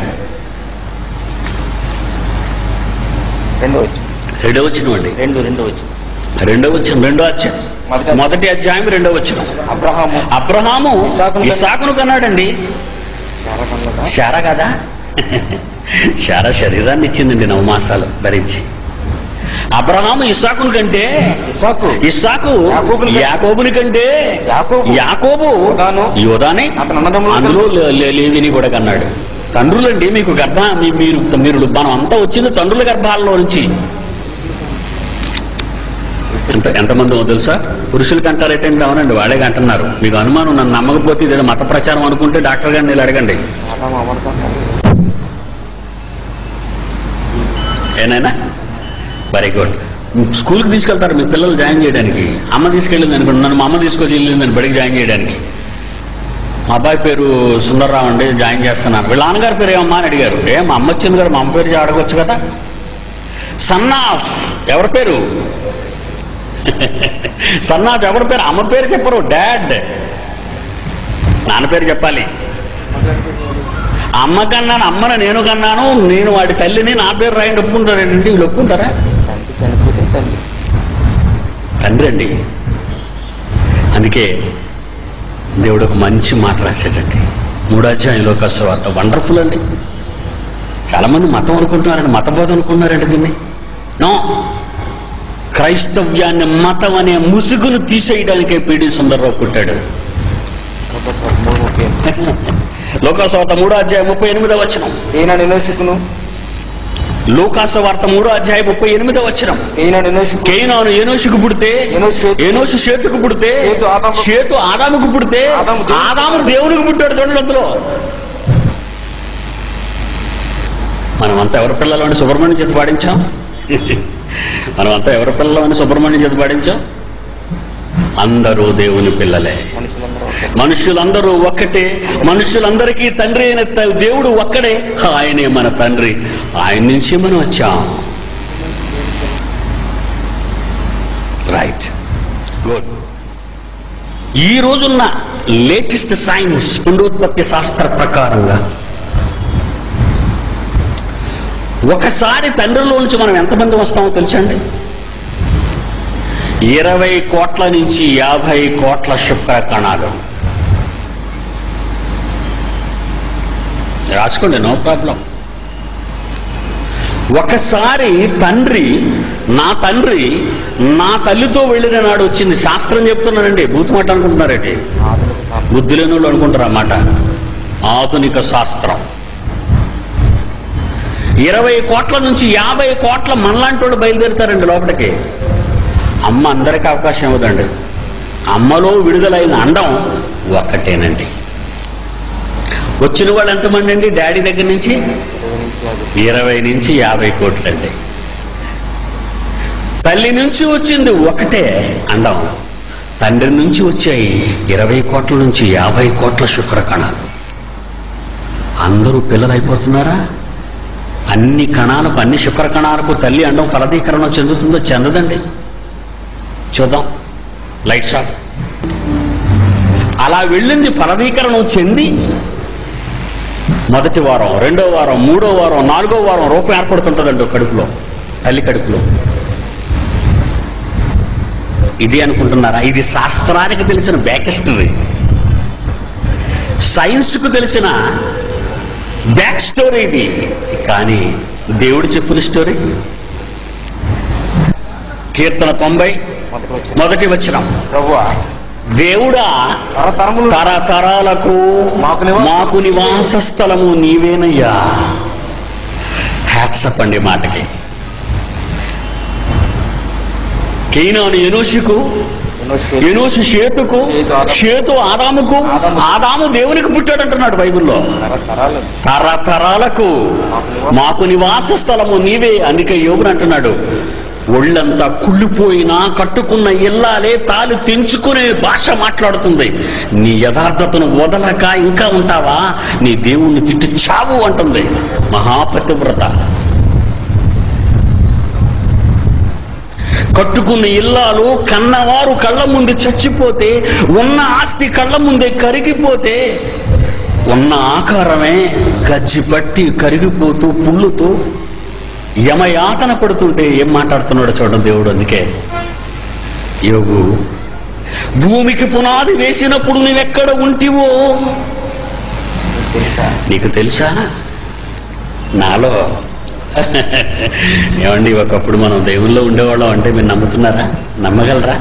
రెండో వచ్చు
రెండో వచ్చినవండి
రెండు రెండు వచ్చు
రెండో వచ్చిన రెండో అధ్యాయం
మొదటి-
మొదటి అధ్యాయం రెండో వచ్చిన
అబ్రహాము
అబ్రహాము
ఇస్సాకును కన్నా-
ఇసాకును కన్నాడండి
శారకన్నుగా
శార కదా శార శరీరాన్ని ఇచ్చిందండి నవమాసాలు భరించి అబ్రహాము ఇస్సాకుని కంటే
ఇసాకు
ఇస్సాకు
యాకోబుని కంటే-
యాకోబుని కంటే
యాకోబు
యాకోబు
యోదాను
యోదానే
అతని అన్నదమ్ములు
అందులో లే- లే- లేవిని కూడా కన్నాడు తండ్రులండి మీకు గర్భ మీ- మీరు మీరు మనం అంతా వచ్చింది తండ్రుల గర్భాలలో నుంచి ఎంత ఎంతమంది తెలుసా పురుషులకి అంటారేటండి అవునండి వాళ్ళే అంటున్నారు మీకు అనుమానం నన్ను నమ్మకపోతే ఇదేదో మత ప్రచారం అనుకుంటే డాక్టర్ గారిని ఇలా అడగండి
ఆదాము అమర్తం
ఏనాయనా వెరీ గుడ్ స్కూల్కి తీసుకెళ్తారు మీ పిల్లలు జాయిన్ చేయడానికి అమ్మ తీసుకెళ్ళింది అనుకోండి నన్ను మా అమ్మ తీసుకొచ్చి వెళ్ళిందని బడికి జాయిన్ చేయడానికి మా అబ్బాయి పేరు సుందర్రావు అండి జాయిన్ చేస్తున్నాను వీళ్ళ నాన్నగారి పేరు ఏమమ్మా అని అడిగారు ఏ మా అమ్మ వచ్చింది కదా మా అమ్మ పేరు అడగొచ్చు కదా సన్ ఆఫ్ ఎవరి పేరు సన్ ఆఫ్ ఎవరి పేరు అమ్మ పేరు చెప్పరు డాడ్ నాన్న పేరు చెప్పాలి అమ్మ కన్నాను అమ్మను నేను కన్నాను నేను వాడి తల్లిని నా పేరు రాయండి ఒప్పుకుంటారేంటి వీళ్ళు ఒప్పుకుంటారా
తండ్రి చనిపోతే తల్లి
తండ్రి అండి అందుకే దేవుడు ఒక మంచి మాట రాశాడండి మూడాధ్యాయంలో కసవార్త వండర్ఫుల్ అండి చాలా మంది మతం అనుకుంటున్నారండి మతబోధ అనుకుంటున్నారండి దీన్ని నో క్రైస్తవ్యాన్ని మతం అనే ముసుగును తీసేయడానికే పీడి సుందరరావు పుట్టాడు
ఒకసారి మూడు ముప్పై ఎనిమిది.
లోకాసవార్త మూడో అధ్యాయం ముప్పై ఎనిమిదో వచనం
ఈయన నినోషకును
లోకాసవార్త మూడో అధ్యాయం ముప్పై ఎనిమిదో వచనం
ఈయన నినోషకు
కేనాను ఏనోషుకు పుడితే
ఎనోషు షేతు-
ఏనోషు షేతుకు పుడితే
షేతు ఆదాము-
షేతు ఆదాముకు పుడితే
ఆదాము దేవునికి
ఆదాము దేవునికి పుట్టాడు చూడండి అందులో మనమంతా ఎవరి పిల్లలు అని సుబ్రహ్మణ్యం చేత పాడించాం మనమంతా ఎవరి పిల్లలు అని సుబ్రహ్మణ్యం చేత పాడించాం అందరూ దేవుని పిల్లలే
మనుషులందరూ ఒకటే.
మనుషులందరూ ఒక్కటే మనుషులందరికీ తండ్రి అయిన త- దేవుడు ఒక్కడే ఆయనే మన తండ్రి ఆయన నుంచి మనం వచ్చాం రైట్ గుడ్ ఈ రోజున్న లేటెస్ట్ సైన్స్ పునరుత్పత్తి శాస్త్ర ప్రకారంగా ఒకసారి తండ్రిలోంచి మనం ఎంతమంది వస్తామో తెలుసండి ఇరవై కోట్ల నుంచి యాభై కోట్ల శుక్ర కణాలు రాసుకోండి నో ప్రాబ్లం ఒకసారి తండ్రి నా తండ్రి నా తల్లితో వెళ్ళిన నాడు వచ్చింది శాస్త్రం చెప్తున్నానండి భూతమాట అనుకుంటున్నారండి
ఆధునిక శాస్త్రం.
బుద్ధి లేని వాళ్ళు అనుకుంటారు అన్నమాట ఆధునిక శాస్త్రం ఇరవై కోట్ల నుంచి యాభై కోట్ల మనలాంటి వాళ్ళు బయలుదేరుతారండి లోపలికి అమ్మ అందరికీ అవకాశం ఇవ్వదండి అమ్మలో విడుదలైన అండం ఒక్కటేనండి వచ్చిన వాళ్ళు ఎంతమంది అండి డాడీ దగ్గర నుంచి
ఇరవై నుంచి
ఇరవై నుంచి యాభై
యాభై
కోట్లండి తల్లి నుంచి వచ్చింది ఒకటే అండం తండ్రి నుంచి వచ్చాయి ఇరవై కోట్ల నుంచి యాభై కోట్ల శుక్ర కణాలు అందరూ పిల్లలైపోతున్నారా అన్ని కణాలకు అన్ని శుక్ర కణాలకు తల్లి అండం ఫలదీకరణ చెందుతుందో చెందదండి చూద్దాం లైట్ షాట్ అలా వెళ్ళింది ఫలదీకరణం చెంది మొదటి వారం రెండో వారం మూడో వారం నాలుగో వారం రూపం ఏర్పడుతుంటుందండి కడుపులో తల్లి కడుపులో ఇది అనుకుంటున్నారా ఇది శాస్త్రానికి తెలిసిన బ్యాక్ హిస్టరీ సైన్స్కు తెలిసిన బ్యాక్ స్టోరీ ఇది కానీ దేవుడు చెప్పిన స్టోరీ కీర్తన తొంభై
మొదటి వచ్చిన
మొదటి వచ్చినాం
ప్రభువా
దేవుడా
తరతరములు
తరతరాలకు
మాకు నివాస-
మాకు నివాస స్థలము నీవేనయ్యా హ్యాట్సప్ అండి మాటకి కేనాను ఎనోషుకు
ఎనోషు
ఎనోషు షేతుకు
షేతు ఆదాము.
షేతు ఆదాముకు
ఆదాము.
ఆదాము దేవునికి పుట్టాడు అంటున్నాడు బైబిల్లో
తరతరాలు
తరతరాలకు మాకు నివాస స్థలము నీవే అందుకే యోగుడు అంటున్నాడు ఒళ్ళంతా కుళ్ళిపోయినా కట్టుకున్న ఇల్లాలే తాలు తెంచుకునే భాష మాట్లాడుతుంది నీ యథార్థతను వదలక ఇంకా ఉంటావా నీ దేవుణ్ణి తిట్టి చావు అంటుంది మహాపతివ్రత కట్టుకున్న ఇల్లాలు కన్నవారు కళ్ళ ముందు చచ్చిపోతే ఉన్న ఆస్తి కళ్ళ ముందే కరిగిపోతే ఉన్న ఆకారమే గజ్జి పట్టి కరిగిపోతూ పుళ్ళుతూ యమయాతన పడుతుంటే ఏం మాట్లాడుతున్నాడో చూడండి దేవుడు అందుకే యోగు భూమికి పునాది వేసినప్పుడు నువ్వెక్కడ ఉంటివో
తెలుసా
నీకు తెలుసా నాలో ఏమండి ఒకప్పుడు మనం దేవుల్లో ఉండేవాళ్ళం అంటే మీరు నమ్ముతున్నారా నమ్మగలరా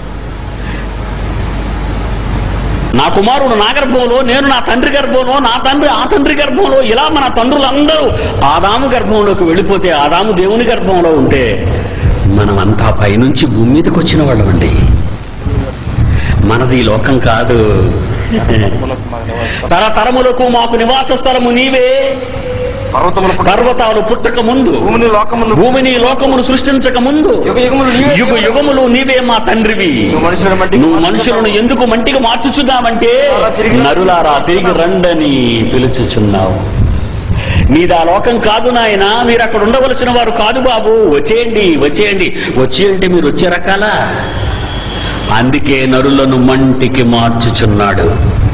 నా కుమారుడు నా గర్భంలో నేను నా తండ్రి గర్భంలో నా తండ్రి ఆ తండ్రి గర్భంలో ఇలా మన తండ్రులందరూ ఆదాము గర్భంలోకి వెళ్ళిపోతే ఆదాము దేవుని గర్భంలో ఉంటే మనమంతా పైనుంచి భూమి మీదకి వచ్చిన వాళ్ళమండి మనది ఈ లోకం కాదు
తరతరములకు మాకు నివాస
తరతరములకు మాకు నివాస స్థలము నీవే
పర్వతముల పుట్ట-
పర్వతాలు పుట్టక ముందు
భూమిని లోకమును
భూమిని లోకమును సృష్టించక ముందు
యుగ యుగములు నీవే
యుగ యుగములు నీవే మా తండ్రివి
నువ్వు మనుషులను మట్టికి
నువ్వు మనుషులను ఎందుకు మంటికి మార్చుచున్నావంటే నరులారా తిరిగి రండని పిలుచుచున్నావు మీది ఆ లోకం కాదు నాయన మీరు అక్కడ ఉండవలసిన వారు కాదు బాబు వచ్చేయండి వచ్చేయండి వచ్చి అంటే మీరు వచ్చే రకాల అందుకే నరులను మంటికి మార్చుచున్నాడు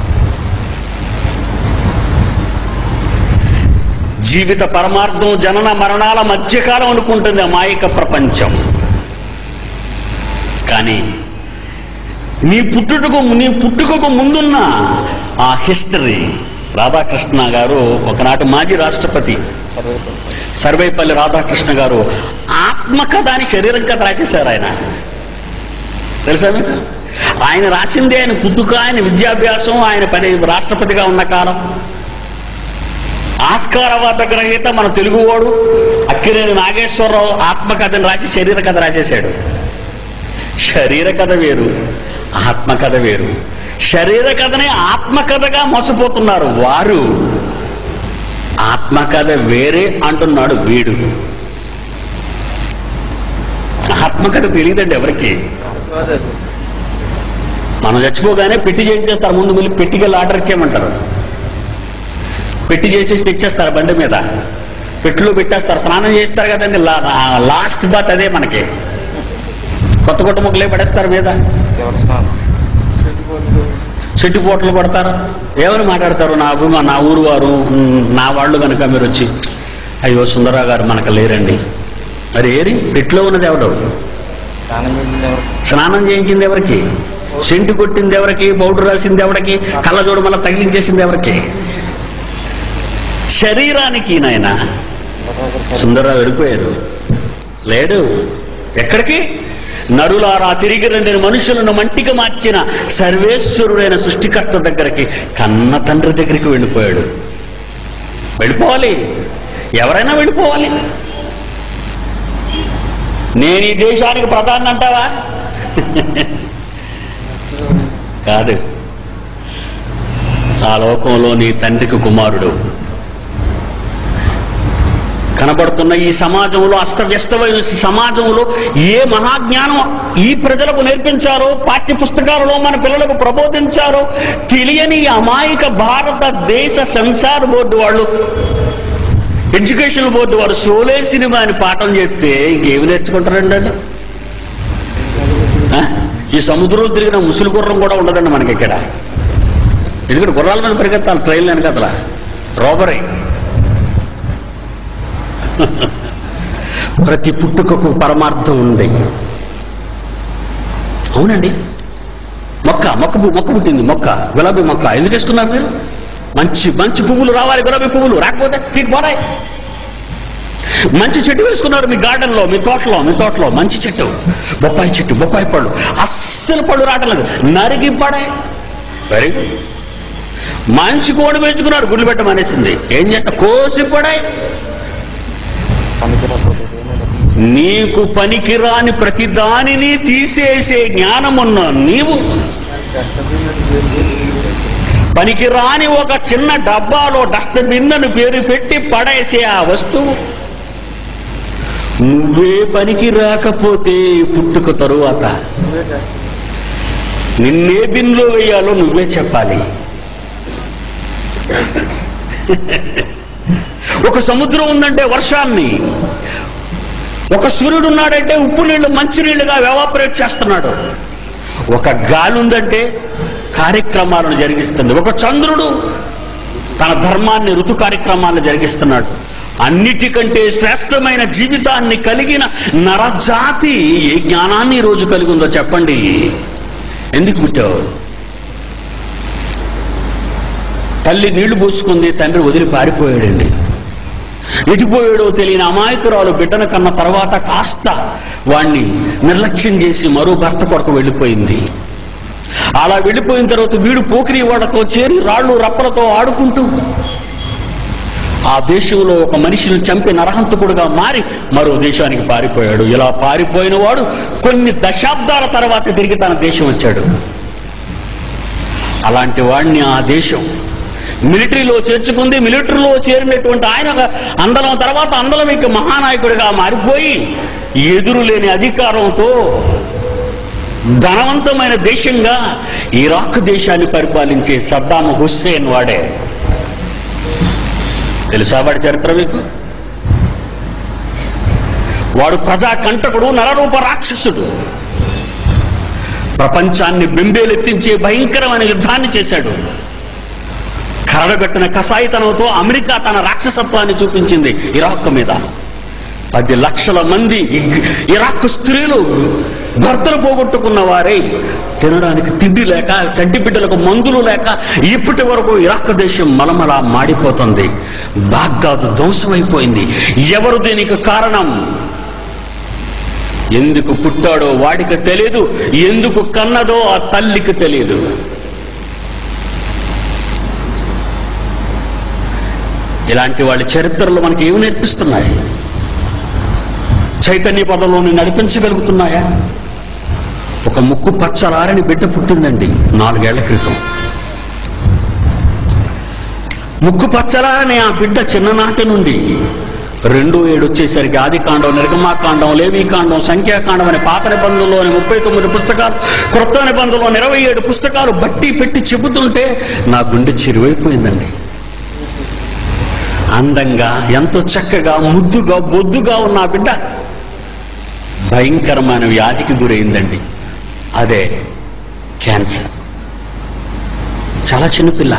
జీవిత పరమార్థం జనన మరణాల మధ్యకాలం అనుకుంటుంది అమాయక ప్రపంచం కానీ నీ పుట్టుటకు నీ పుట్టుకకు ముందున్న ఆ హిస్టరీ రాధాకృష్ణ గారు ఒకనాటి మాజీ రాష్ట్రపతి సర్వేపల్లి రాధాకృష్ణ గారు ఆత్మకథ అని శరీరం కథ రాసేశారు ఆయన తెలుసా మీకు ఆయన రాసిందే ఆయన పుట్టుక ఆయన విద్యాభ్యాసం ఆయన పని రాష్ట్రపతిగా ఉన్న కాలం ఆస్కార్ అవార్డు గ్రహీత మన తెలుగువాడు అక్కినేని నాగేశ్వరరావు ఆత్మకథను రాసి శరీర కథ రాసేశాడు శరీర కథ వేరు ఆత్మకథ వేరు శరీర కథనే ఆత్మకథగా మోసపోతున్నారు వారు ఆత్మకథ వేరే అంటున్నాడు వీడు ఆత్మకథ తెలియదండి ఎవరికి మనం చచ్చిపోగానే పెట్టి చేయించేస్తారు ముందు మళ్ళీ పెట్టికెళ్ళి ఆర్డర్ ఇచ్చేయమంటారు పెట్టి చేసేసి తెచ్చేస్తారు బండి మీద పెట్టిలో పెట్టేస్తారు స్నానం చేస్తారు కదండి లా- లాస్ట్ బాత్ అదే మనకి కొత్త కొత్త ముక్కలే పడేస్తారు మీద
చివరి స్నానం
చెట్టు పోటలు పడతారు ఎవరు మాట్లాడతారు నా అభిమా నా ఊరు వారు మ్, నా వాళ్ళు కనుక మీరు వచ్చి అయ్యో సుందరరావు గారు మనకు లేరండి మరి ఏరి పెట్లో ఉన్నది ఎవడు
స్నానం చేసింది ఎవరు
స్నానం చేయించింది ఎవరికి సెంటు కొట్టింది ఎవరికి పౌడర్ రాసింది ఎవరికి కళ్ళజోడు మళ్ళీ తగిలించేసింది ఎవరికి శరీరానికి నాయన సుందరరావు వెళ్ళిపోయారు లేడు ఎక్కడికి నరులారా తిరిగి రెండు మనుషులను మంటికి మార్చిన సర్వేశ్వరుడైన సృష్టికర్త దగ్గరికి కన్న తండ్రి దగ్గరికి వెళ్ళిపోయాడు వెళ్ళిపోవాలి ఎవరైనా వెళ్ళిపోవాలి నేను ఈ దేశానికి ప్రధాని అంటావా కాదు ఆ లోకంలో నీ తండ్రికి కుమారుడు కనబడుతున్న ఈ సమాజంలో అస్తవ్యస్తమైన ఈ సమాజంలో ఏ మహాజ్ఞానం ఈ ప్రజలకు నేర్పించారో పాఠ్య పుస్తకాలలో మన పిల్లలకు ప్రబోధించారో తెలియని ఈ అమాయక భారతదేశ సెన్సార్ బోర్డు వాళ్ళు ఎడ్యుకేషన్ బోర్డు వారు సోలే సినిమా అని పాఠం చేస్తే ఇంకేమి నేర్చుకుంటారండి వాళ్ళు ఆ? ఈ సముద్రంలో తిరిగిన ముసులు గుర్రం కూడా ఉండదండి మనకి ఇక్కడ ఎందుకంటే గుర్రాల మీద పరిగెత్తాలి ట్రైన్ వెనకతల రోబరీ ప్రతి పుట్టుకకు పరమార్థం ఉంది అవునండి మొక్క మొక్క పు- మొక్క పుట్టింది మొక్క గులాబీ మొక్క ఎందుకు వేసుకున్నారు మీరు మంచి మంచి పువ్వులు రావాలి గులాబీ పువ్వులు రాకపోతే మీకు పోరాయి మంచి చెట్టు వేసుకున్నారు మీ గార్డెన్ లో మీ తోటలో మీ తోటలో మంచి చెట్టు బొప్పాయి చెట్టు బొప్పాయి పళ్ళు అస్సలు పళ్ళు రావట్లేదు నరికి పడాయి వెరీ గుడ్. మంచి కోడి పెంచుకున్నారు గుడ్లు పెట్టమనేసింది ఏం చేస్తా కోసి పడాయి
పనికిరాకపోతే ఏమైనా తీసి
నీకు పనికిరాని ప్రతి దానిని తీసేసే జ్ఞానమున్న నీవు పనికిరాని ఒక చిన్న డబ్బాలో డస్ట్బిన్ అని పేరు పెట్టి పడేసే ఆ వస్తువు నువ్వే పనికి రాకపోతే పుట్టుక తరువాత నిన్నే బిన్లో వేయాలో నువ్వే చెప్పాలి ఒక సముద్రం ఉందంటే వర్షాన్ని ఒక సూర్యుడు ఉన్నాడంటే ఉప్పు నీళ్లు మంచి నీళ్లుగా ఎవాపరేట్ చేస్తున్నాడు ఒక గాలి ఉందంటే కార్యక్రమాలను జరిగిస్తుంది ఒక చంద్రుడు తన ధర్మాన్ని ఋతు కార్యక్రమాలను జరిగిస్తున్నాడు అన్నిటికంటే శ్రేష్టమైన జీవితాన్ని కలిగిన నరజాతి ఏ జ్ఞానాన్ని ఈ రోజు కలిగి ఉందో చెప్పండి ఎందుకు పుట్టావు తల్లి నీళ్లు పోసుకుంది తండ్రి వదిలి పారిపోయాడండి ఎటుపోయాడో తెలియని అమాయకురాలు బిడ్డను కన్న తర్వాత కాస్త వాణ్ణి నిర్లక్ష్యం చేసి మరో భర్త కొరకు వెళ్ళిపోయింది అలా వెళ్ళిపోయిన తర్వాత వీడు పోకిరి వాళ్ళతో చేరి రాళ్ళు రప్పలతో ఆడుకుంటూ ఆ దేశంలో ఒక మనిషిని చంపి నరహంతకుడుగా మారి మరో దేశానికి పారిపోయాడు ఇలా పారిపోయిన వాడు కొన్ని దశాబ్దాల తర్వాత తిరిగి తన దేశం వచ్చాడు అలాంటి వాడిని ఆ దేశం మిలిటరీలో చేర్చుకుంది మిలిటరీలో చేరినటువంటి ఆయన ఒక అందలం తర్వాత అందలం ఇక మహానాయకుడిగా మారిపోయి ఎదురులేని అధికారంతో ధనవంతమైన దేశంగా ఇరాక్ దేశాన్ని పరిపాలించే సద్దాం హుస్సేన్ వాడే తెలుసా వాడి చరిత్ర మీకు వాడు ప్రజా కంటకుడు నరరూప రాక్షసుడు ప్రపంచాన్ని బెంబేలెత్తించే భయంకరమైన యుద్ధాన్ని చేశాడు కరడగట్టిన కసాయితనంతో అమెరికా తన రాక్షసత్వాన్ని చూపించింది ఇరాక్ మీద పది లక్షల మంది ఇగ్- ఇరాక్ స్త్రీలు భర్తలు పోగొట్టుకున్న వారే తినడానికి తిండి లేక చంటి బిడ్డలకు మందులు లేక ఇప్పటి వరకు ఇరాక్ దేశం మలమల మాడిపోతుంది బాగ్దాదు ధ్వంసమైపోయింది ఎవరు దీనికి కారణం ఎందుకు పుట్టాడో వాడికి తెలియదు ఎందుకు కన్నదో ఆ తల్లికి తెలియదు ఇలాంటి వాళ్ళ చరిత్రలు మనకి ఏమి నేర్పిస్తున్నాయి చైతన్య పదంలోని నడిపించగలుగుతున్నాయా ఒక ముక్కు పచ్చలారని బిడ్డ పుట్టిందండి నాలుగేళ్ల క్రితం ముక్కు పచ్చలారని ఆ బిడ్డ చిన్ననాటి నుండి రెండు ఏడు వచ్చేసరికి ఆది కాండం నిర్గమాకాండం లేవీకాండం సంఖ్యాకాండం అనే పాత నిబంధనలోని ముప్పై తొమ్మిది పుస్తకాలు క్రొత్త నిబంధనలోని ఇరవై ఏడు పుస్తకాలు బట్టి పెట్టి చెబుతుంటే నా గుండె చిరువైపోయిందండి అందంగా ఎంతో చక్కగా ముద్దుగా బొద్దుగా ఉన్న ఆ బిడ్డ భయంకరమైన వ్యాధికి గురైందండి అదే క్యాన్సర్ చాలా చిన్నపిల్ల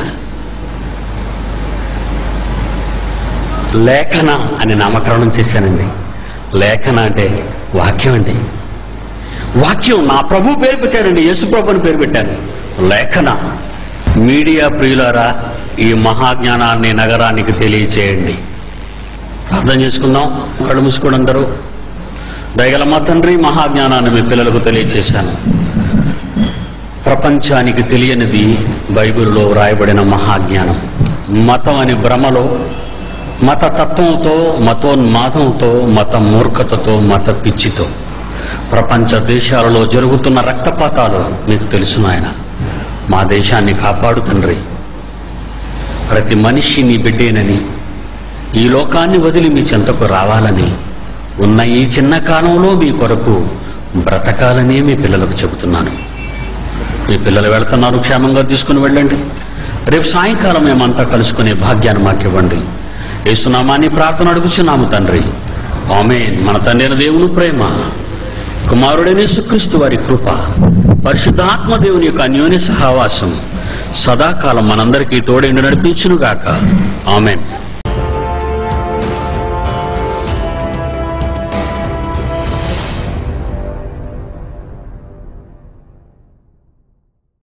లేఖన అని నామకరణం చేశానండి లేఖన అంటే వాక్యం అండి వాక్యం నా ప్రభు పేరు పెట్టానండి యేసు ప్రభు అని పేరు పెట్టాను లేఖన మీడియా ప్రియులారా ఈ మహాజ్ఞానాన్ని నగరానికి తెలియచేయండి ప్రార్థన చేసుకుందాం కళ్ళు మూసుకోండి అందరూ దయగల మా తండ్రి మహాజ్ఞానాన్ని మీ పిల్లలకు తెలియచేశాను ప్రపంచానికి తెలియనిది బైబిల్లో రాయబడిన మహాజ్ఞానం మతం అని భ్రమలో మత తత్వంతో మతోన్మాదంతో మత మూర్ఖతతో మత పిచ్చితో ప్రపంచ దేశాలలో జరుగుతున్న రక్తపాతాలు మీకు తెలుసు నాయన మా దేశాన్ని కాపాడు తండ్రి ప్రతి మనిషి నీ బిడ్డేనని ఈ లోకాన్ని వదిలి మీ చెంతకు రావాలని ఉన్న ఈ చిన్న కాలంలో మీ కొరకు బ్రతకాలని మీ పిల్లలకు చెబుతున్నాను మీ పిల్లలు వెళ్తున్నారు క్షేమంగా తీసుకుని వెళ్ళండి రేపు సాయంకాలం మేమంతా కలుసుకునే భాగ్యాన్ని మాకు ఇవ్వండి యేసునామాన్ని ప్రార్థన అడుగుచున్నాము తండ్రి ఆమేన్ మన తండ్రి దేవుని ప్రేమ కుమారుడైన యేసుక్రీస్తు వారి కృప పరిశుద్ధాత్మ దేవుని యొక్క అన్యోన్య సహవాసం సదాకాలం మనందరికీ తోడేండు నడిపించునుగాక ఆమెన్